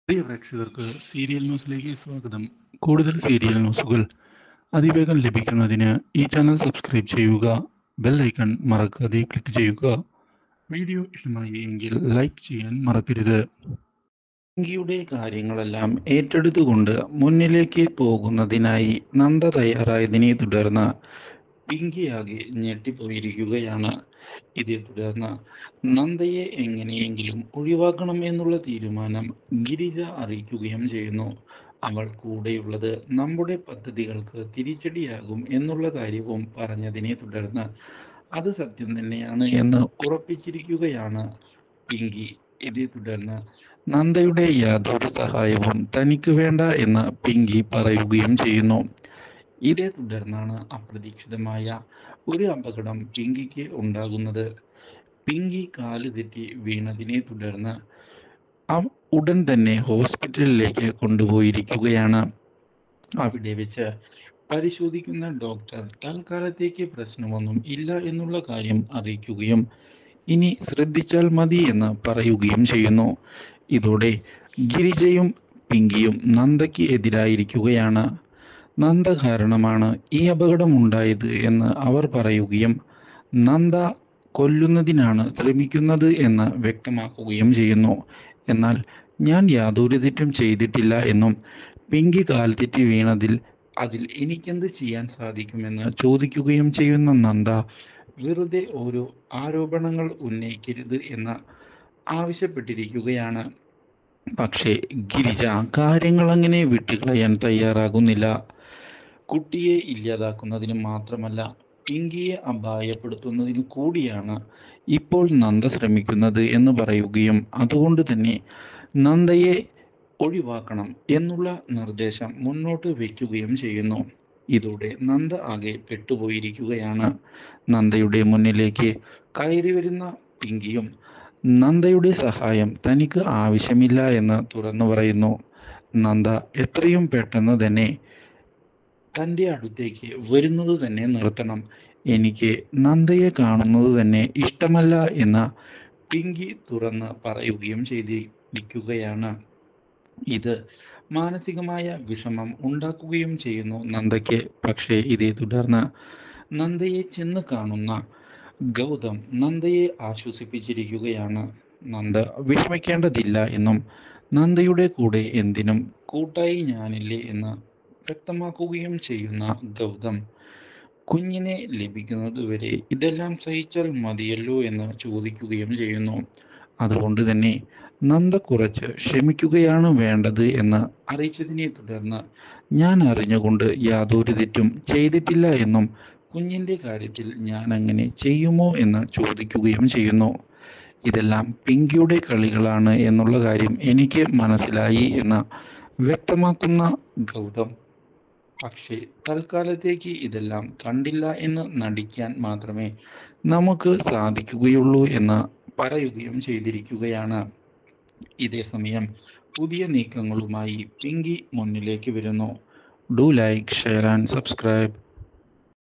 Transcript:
പ്രിയ പ്രേക്ഷകർക്ക് സീരിയൽ ന്യൂസിലേക്ക് സ്വാഗതം കൂടുതൽ സീരിയൽ ന്യൂസുകൾ അതിവേഗം ലഭിക്കുന്നതിന് ഈ ചാനൽ സബ്സ്ക്രൈബ് ചെയ്യുക ബെൽ ഐക്കൺ മറക്കാതെ ക്ലിക്ക് ചെയ്യുക വീഡിയോ ഇഷ്ടമായി എങ്കിൽ ലൈക്ക് ചെയ്യാൻ മറക്കരുത് പിങ്കിയുടെ കാര്യങ്ങളെല്ലാം ഏറ്റെടുത്തുകൊണ്ട് മുന്നിലേക്ക് പോകുന്നതിനായി നന്ദ തയ്യാറായതിനെ തുടർന്ന് പിങ്കിയാകെ ഞെട്ടിപ്പോയിരിക്കുകയാണ് ഇതേ തുടർന്ന് നന്ദയെ എങ്ങനെയെങ്കിലും ഒഴിവാക്കണം എന്നുള്ള തീരുമാനം ഗിരിജ അറിയിക്കുകയും ചെയ്യുന്നു അവൾ കൂടെയുള്ളത് നമ്മുടെ പദ്ധതികൾക്ക് തിരിച്ചടിയാകും എന്നുള്ള കാര്യവും പറഞ്ഞതിനെ തുടർന്ന് അത് സത്യം തന്നെയാണ് എന്ന് ഉറപ്പിച്ചിരിക്കുകയാണ് പിങ്കി ഇതേ തുടർന്ന് നന്ദയുടെ യാതൊരു സഹായവും തനിക്ക് വേണ്ട എന്ന് പിങ്കി പറയുകയും ചെയ്യുന്നു ഇതേ തുടർന്നാണ് അപ്രതീക്ഷിതമായ ഒരു അപകടം പിങ്കിക്ക് ഉണ്ടാകുന്നത് പിങ്കി കാല് തെറ്റി വീണതിനെ തുടർന്ന് അവ- ഉടൻ തന്നെ ഹോസ്പിറ്റലിലേക്ക് കൊണ്ടുപോയിരിക്കുകയാണ് അവിടെ വെച്ച് പരിശോധിക്കുന്ന ഡോക്ടർ തൽക്കാലത്തേക്ക് പ്രശ്നമൊന്നും ഇല്ല എന്നുള്ള കാര്യം അറിയിക്കുകയും ഇനി ശ്രദ്ധിച്ചാൽ മതി എന്ന് പറയുകയും ചെയ്യുന്നു ഇതോടെ ഗിരിജയും പിങ്കിയും നന്ദയ്ക്ക് എതിരായിരിക്കുകയാണ് നന്ദ കാരണമാണ് ഈ അപകടം ഉണ്ടായത് എന്ന് അവർ പറയുകയും നന്ദ കൊല്ലുന്നതിനാണ് ശ്രമിക്കുന്നത് എന്ന് വ്യക്തമാക്കുകയും ചെയ്യുന്നു എന്നാൽ ഞാൻ യാതൊരു തെറ്റും ചെയ്തിട്ടില്ല എന്നും പിങ്കി കാൽ തെറ്റി വീണതിൽ അതിൽ എനിക്കെന്ത് ചെയ്യാൻ സാധിക്കുമെന്ന് ചോദിക്കുകയും ചെയ്യുന്ന നന്ദ വെറുതെ ഓരോ ആരോപണങ്ങൾ ഉന്നയിക്കരുത് എന്ന് ആവശ്യപ്പെട്ടിരിക്കുകയാണ് പക്ഷേ ഗിരിജ കാര്യങ്ങൾ അങ്ങനെ വിട്ടുകളയാൻ തയ്യാറാകുന്നില്ല കുട്ടിയെ ഇല്ലാതാക്കുന്നതിന് മാത്രമല്ല പിങ്കിയെ അപായപ്പെടുത്തുന്നതിന് കൂടിയാണ് ഇപ്പോൾ നന്ദ ശ്രമിക്കുന്നത് എന്ന് പറയുകയും അതുകൊണ്ട് തന്നെ നന്ദയെ ഒഴിവാക്കണം എന്നുള്ള നിർദ്ദേശം മുന്നോട്ട് വയ്ക്കുകയും ചെയ്യുന്നു ഇതോടെ നന്ദ ആകെ പെട്ടുപോയിരിക്കുകയാണ് നന്ദയുടെ മുന്നിലേക്ക് കയറി വരുന്ന പിങ്കിയും നന്ദയുടെ സഹായം തനിക്ക് ആവശ്യമില്ല എന്ന് തുറന്നു പറയുന്നു നന്ദ എത്രയും പെട്ടെന്ന് തന്നെ തൻ്റെ അടുത്തേക്ക് വരുന്നത് തന്നെ നിർത്തണം എനിക്ക് നന്ദയെ കാണുന്നത് തന്നെ ഇഷ്ടമല്ല എന്ന് പിങ്കി തുറന്ന് പറയുകയും ചെയ്തിരിക്കുകയാണ് ഇത് മാനസികമായ വിഷമം ഉണ്ടാക്കുകയും ചെയ്യുന്നു നന്ദയ്ക്ക് പക്ഷേ ഇതേ തുടർന്ന് നന്ദയെ ചെന്ന് കാണുന്ന ഗൗതം നന്ദയെ ആശ്വസിപ്പിച്ചിരിക്കുകയാണ് നന്ദ വിഷമിക്കേണ്ടതില്ല എന്നും നന്ദയുടെ കൂടെ എന്തിനും കൂട്ടായി ഞാനില്ലേ എന്ന് വ്യക്തമാക്കുകയും ചെയ്യുന്ന ഗൗതം കുഞ്ഞിനെ ലഭിക്കുന്നത് വരെ ഇതെല്ലാം സഹിച്ചാൽ മതിയല്ലോ എന്ന് ചോദിക്കുകയും ചെയ്യുന്നു അതുകൊണ്ട് തന്നെ നന്ദ കുറച്ച് ക്ഷമിക്കുകയാണ് വേണ്ടത് എന്ന് അറിയിച്ചതിനെ തുടർന്ന് ഞാൻ അറിഞ്ഞുകൊണ്ട് യാതൊരു തെറ്റും ചെയ്തിട്ടില്ല എന്നും കുഞ്ഞിൻ്റെ കാര്യത്തിൽ ഞാൻ അങ്ങനെ ചെയ്യുമോ എന്ന് ചോദിക്കുകയും ചെയ്യുന്നു ഇതെല്ലാം പിങ്കിയുടെ കളികളാണ് എന്നുള്ള കാര്യം എനിക്ക് മനസ്സിലായി എന്ന് വ്യക്തമാക്കുന്ന ഗൗതം പക്ഷേ തൽക്കാലത്തേക്ക് ഇതെല്ലാം കണ്ടില്ല എന്ന് നടിക്കാൻ മാത്രമേ നമുക്ക് സാധിക്കുകയുള്ളൂ എന്ന് പറയുകയും ചെയ്തിരിക്കുകയാണ് ഇതേ സമയം പുതിയ നീക്കങ്ങളുമായി പിങ്കി മുന്നിലേക്ക് വരുന്നു do like share and subscribe